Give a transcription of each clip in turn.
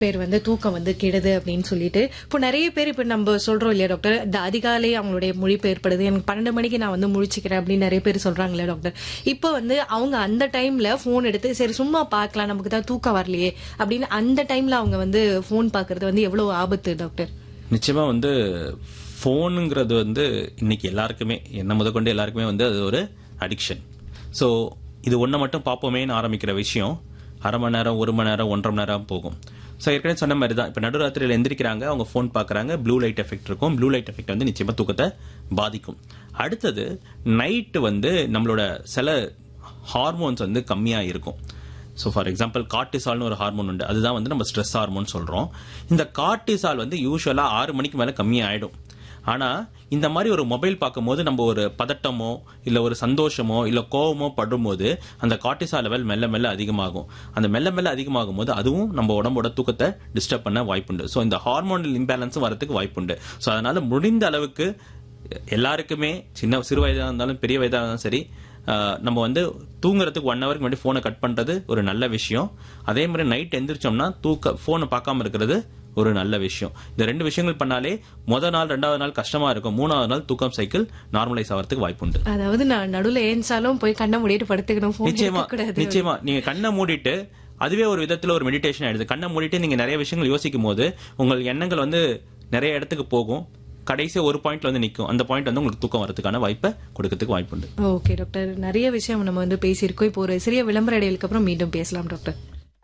பேர் வந்து தூக்கம் வந்து கெடுது அப்படின்னு சொல்லிட்டு இப்போ நிறைய பேர் இப்போ நம்ம சொல்றோம் இல்லையா டாக்டர் இந்த அதிகாலை அவங்களுடைய முழிப்பு ஏற்படுது எனக்கு பன்னெண்டு மணிக்கு நான் வந்து முழிச்சுக்கிறேன் அப்படின்னு நிறைய பேர் சொல்றாங்க இல்லையா டாக்டர் இப்போ வந்து அவங்க அந்த டைம்ல போன் எடுத்து சரி சும்மா பார்க்கலாம் நமக்கு தான் தூக்கம் வரலையே அப்படின்னு அந்த டைம்ல அவங்க வந்து போன் பார்க்கறது வந்து எவ்வளவு ஆபத்து டாக்டர் நிச்சயமா வந்து ஃபோனுங்கிறது வந்து இன்னைக்கு எல்லாருக்குமே என்ன முதற்கொண்டு எல்லாருக்குமே வந்து அது ஒரு அடிக்ஷன் ஸோ இது ஒன்றை மட்டும் பார்ப்போமேன்னு ஆரம்பிக்கிற விஷயம் அரை மணி நேரம் ஒரு மணி நேரம் ஒன்றரை மணி நேரம் போகும் ஸோ ஏற்கனவே சொன்ன மாதிரி தான் இப்போ நடுராத்திரியில் எந்திரிக்கிறாங்க அவங்க ஃபோன் பார்க்குறாங்க ப்ளூ லைட் எஃபெக்ட் இருக்கும் ப்ளூ லைட் எஃபெக்ட் வந்து நிச்சயமாக தூக்கத்தை பாதிக்கும் அடுத்தது நைட்டு வந்து நம்மளோட சில ஹார்மோன்ஸ் வந்து கம்மியாக இருக்கும் ஸோ ஃபார் எக்ஸாம்பிள் கார்டிசால்னு ஒரு ஹார்மோன் உண்டு அதுதான் வந்து நம்ம ஸ்ட்ரெஸ் ஹார்மோன் சொல்கிறோம் இந்த கார்டிசால் வந்து யூஸ்வலாக ஆறு மணிக்கு மேலே கம்மியாயிடும் ஆனால் இந்த மாதிரி ஒரு மொபைல் பார்க்கும்போது நம்ம ஒரு பதட்டமோ இல்லை ஒரு சந்தோஷமோ இல்லை கோவமோ படும்போது அந்த கார்டிசால் லெவல் மெல்ல மெல்ல அதிகமாகும் அந்த மெல்ல மெல்ல அதிகமாகும் போது அதுவும் நம்ம உடம்போட தூக்கத்தை டிஸ்டர்ப் பண்ண வாய்ப்புண்டு ஸோ இந்த ஹார்மோனல் இம்பேலன்ஸும் வரதுக்கு வாய்ப்புண்டு ஸோ அதனால முடிந்த அளவுக்கு எல்லாருக்குமே சின்ன சிறு வயதாக இருந்தாலும் பெரிய வயதாக இருந்தாலும் சரி ஆஹ் நம்ம வந்து தூங்குறதுக்கு ஒன் ஹவருக்கு முன்னாடி ஃபோனை கட் பண்றது ஒரு நல்ல விஷயம் அதே மாதிரி நைட் எந்திரிச்சோம்னா தூக்க ஃபோனை பார்க்காம இருக்கிறது ஒரு நல்ல விஷயம் இந்த ரெண்டு விஷயங்கள் பண்ணாலே முத நாள் ரெண்டாவது நாள் கஷ்டமா இருக்கும் மூணாவது நாள் தூக்கம் சைக்கிள் நார்மலைஸ் ஆகிறதுக்கு வாய்ப்புண்டு அதாவது நான் நடுவுல ஏன்சாலும் போய் கண்ணை மூடிட்டு படுத்துக்கணும் போன் நிச்சயமா கூடாது நிச்சயமா நீங்க கண்ணை மூடிட்டு அதுவே ஒரு விதத்துல ஒரு மெடிடேஷன் ஆயிடுது கண்ணை மூடிட்டு நீங்க நிறைய விஷயங்கள் யோசிக்கும் போது உங்கள் எண்ணங்கள் வந்து நிறைய இடத்துக்கு போகும் கடைசி ஒரு பாயிண்ட்ல வந்து நிக்கும் அந்த பாயிண்ட் வந்து உங்களுக்கு தூக்கம் வரதுக்கான வாய்ப்பை கொடுக்கறதுக்கு வாய்ப்புண்டு ஓகே டாக்டர் நிறைய விஷயம் நம்ம வந்து பேசியிருக்கோம் இப்போ ஒரு சிறிய விளம்பர இடைவெளிக்கு அப்புறம் மீண்டும் பேசலாம் டாக்டர்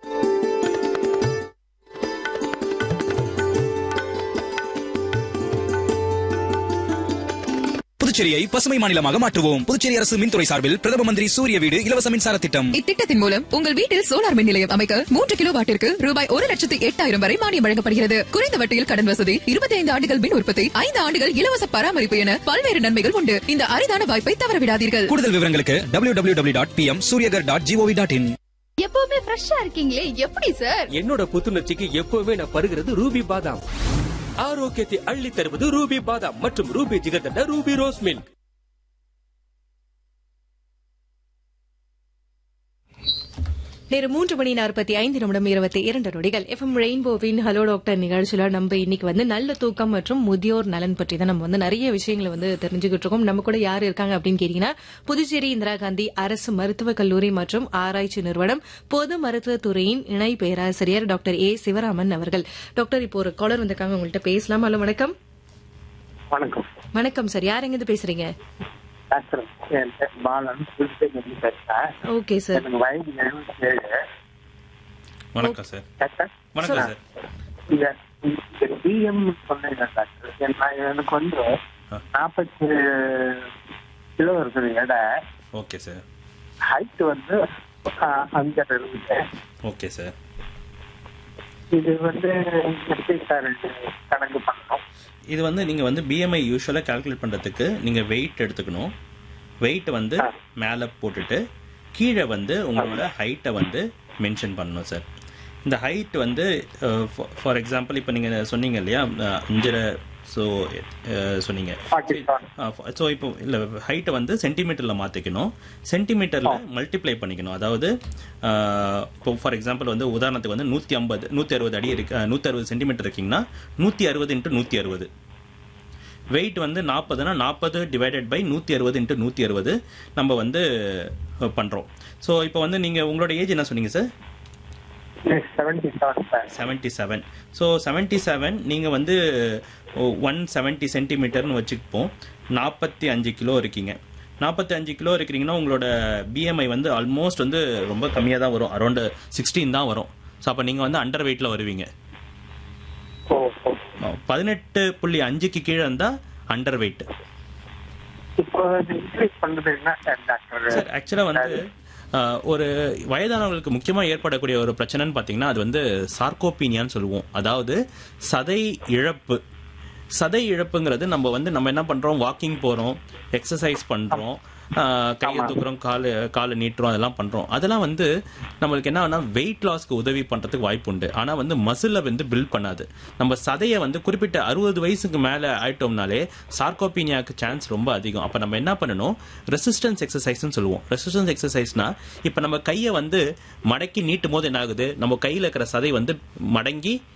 புதுச்சேரியை பசுமை மாநிலமாக மாற்றுவோம் புதுச்சேரி அரசு மின்துறை சார்பில் பிரதம மந்திரி சூரிய வீடு இலவச மின்சார திட்டம் இத்திட்டத்தின் மூலம் உங்கள் வீட்டில் சோலார் மின் நிலையம் அமைக்க மூன்று கிலோ வாட்டிற்கு ரூபாய் ஒரு லட்சத்து எட்டாயிரம் வரை மானியம் வழங்கப்படுகிறது குறைந்த வட்டியில் கடன் வசதி இருபத்தி ஐந்து ஆண்டுகள் மின் உற்பத்தி ஐந்து ஆண்டுகள் இலவச பராமரிப்பு என பல்வேறு நன்மைகள் உண்டு இந்த அரிதான வாய்ப்பை தவறவிடாதீர்கள் கூடுதல் விவரங்களுக்கு W W W dot P M Suryaghar dot gov dot in எப்பவுமே ஃப்ரெஷ்ஷா இருக்கீங்களே எப்படி சார் என்னோட புத்துணர்ச்சிக்கு எப்பவுமே நான் பருகிறது ரூபி பாதாம் ஆரோக்கியத்தை அள்ளி தருவது ரூபி பாதாம் மற்றும் Ruby jigarthanda Ruby rose milk நேரம் மூன்று மணி நாற்பத்தி ஐந்து நிமிடம் இருபத்தி இரண்டு நொடிகள் எஃப்எம் ரெயின்போவின் ஹலோ டாக்டர் நிகழ்ச்சியில நம்ம இன்னைக்கு வந்து நல்ல தூக்கம் மற்றும் முதியோர் நலன் பற்றி தான் நம்ம வந்து நிறைய விஷயங்களை வந்து தெரிஞ்சுக்கிட்டு இருக்கோம் நம்ம கூட யார் இருக்காங்க அப்படின்னு கேட்டீங்கன்னா புதுச்சேரி இந்திரா காந்தி அரசு மருத்துவக் கல்லூரி மற்றும் ஆராய்ச்சி நிறுவனம் பொது மருத்துவத் துறையின் இணை பேராசிரியர் டாக்டர் ஏ சிவராமன் அவர்கள் டாக்டர் இப்போ ஒரு காலர் வந்திருக்காங்க உங்கள்கிட்ட பேசலாம் ஹலோ வணக்கம் வணக்கம் வணக்கம் சார் யார் எங்கிருந்து பேசுறீங்க டாக்டர் என் பேர் பாலன் புதுச்சேரி பேசுறேன் ஓகே சார் எனக்கு வயது எழுபத்தி ஏழு வணக்கம் சார் டாக்டர் வணக்கம் சார் இந்த பிஎம் சொன்னீங்க டாக்டர் என் நான் எனக்கு வந்து ஆ. நாற்பத்தி கிலோ இருக்குது எடை ஓகே சார் ஹைட் வந்து ஆ, அஞ்சரை இருக்குது ஓகே சார் இது வந்து எப்படி சார் இது கணக்கு பண்ணணும் இது வந்து நீங்க வந்து பிஎம்ஐ யூஸ்வலா கால்குலேட் பண்றதுக்கு நீங்க வெயிட் எடுத்துக்கணும் வெயிட் வந்து மேலே போட்டுட்டு கீழே வந்து உங்களோட ஹைட்டை வந்து மென்ஷன் பண்ணணும் சார் இந்த ஹைட் வந்து ஃபார் எக்ஸாம்பிள் இப்போ நீங்க சொன்னீங்க இல்லையா அஹ், அஞ்சரை ஸோ சொன்னீங்க ஃபார்ட்டி செவன் ஸோ இப்போ இல்லை ஹைட்டை வந்து சென்டிமீட்டரில் மாற்றிக்கணும் சென்டிமீட்டரில் மல்டிப்ளை பண்ணிக்கணும் அதாவது ஆஹ், இப்போ ஃபார் எக்ஸாம்பிள் வந்து உதாரணத்துக்கு வந்து நூற்றி ஐம்பது நூற்றி அறுபது அடி இருக்கு நூற்றி அறுபது சென்டிமீட்டர் இருக்கீங்கன்னா நூற்றி அறுபது இன்ட்டு நூற்றி அறுபது வெயிட் வந்து நாற்பதுனா நாற்பது டிவைடட் பை நூற்றி அறுபது இன்ட்டு நூற்றி அறுபது நம்ம வந்து பண்ணுறோம் ஸோ இப்போ வந்து நீங்கள் உங்களோட ஏஜ் என்ன சொன்னீங்க sir seventy seven sir seventy seven so seventy seven நீங்கள் வந்து ஒன் செவன்ட்டி சென்டிமீட்டர்னு வச்சுப்போம் நாற்பத்தி அஞ்சு கிலோ இருக்கீங்க நாற்பத்தி அஞ்சு கிலோ இருக்கிறீங்கன்னா உங்களோட பிஎம்ஐ வந்து ஆல்மோஸ்ட் வந்து ரொம்ப கம்மியாக தான் வரும் அரௌண்டு சிக்ஸ்டீன் தான் வரும் ஸோ அப்போ நீங்கள் வந்து அண்டர் வெயிட்டில் வருவீங்க ஓ ஓ. பதினெட்டு புள்ளி அஞ்சுக்கு கீழே இருந்தால் அண்டர் வெயிட் இப்போ இன்க்ரீஸ் பண்றது என்ன சார் டாக்டர் சார் ஆக்சுவலாக வந்து ஆஹ், ஒரு வயதானவர்களுக்கு முக்கியமாக ஏற்படக்கூடிய ஒரு பிரச்சனைன்னு பார்த்தீங்கன்னா அது வந்து சார்கோபீனியான்னு சொல்லுவோம் அதாவது சதை இழப்பு சதை இழப்புங்கிறது நம்ம வந்து நம்ம என்ன பண்றோம் வாக்கிங் போறோம் எக்ஸசைஸ் பண்றோம் ஆஹ், கையை தூக்குறோம் காலு காலை நீட்டுறோம் அதெல்லாம் பண்றோம் அதெல்லாம் வந்து நம்மளுக்கு என்ன ஆகும்னா வெயிட் லாஸ்க்கு உதவி பண்றதுக்கு வாய்ப்பு உண்டு ஆனா வந்து மசில வந்து பில்ட் பண்ணாது நம்ம சதையை வந்து குறிப்பிட்ட அறுபது வயசுக்கு மேல ஆயிட்டோம்னாலே சார்கோபீனியாக்கு சான்ஸ் ரொம்ப அதிகம் அப்ப நம்ம என்ன பண்ணணும் ரெசிஸ்டன்ஸ் எக்ஸசைஸ்னு சொல்லுவோம் ரெசிஸ்டன்ஸ் எக்ஸசைஸ்னா இப்ப நம்ம கையை வந்து மடக்கி நீட்டும் போது என்ன ஆகுது நம்ம கையில இருக்கிற சதை வந்து மடங்கி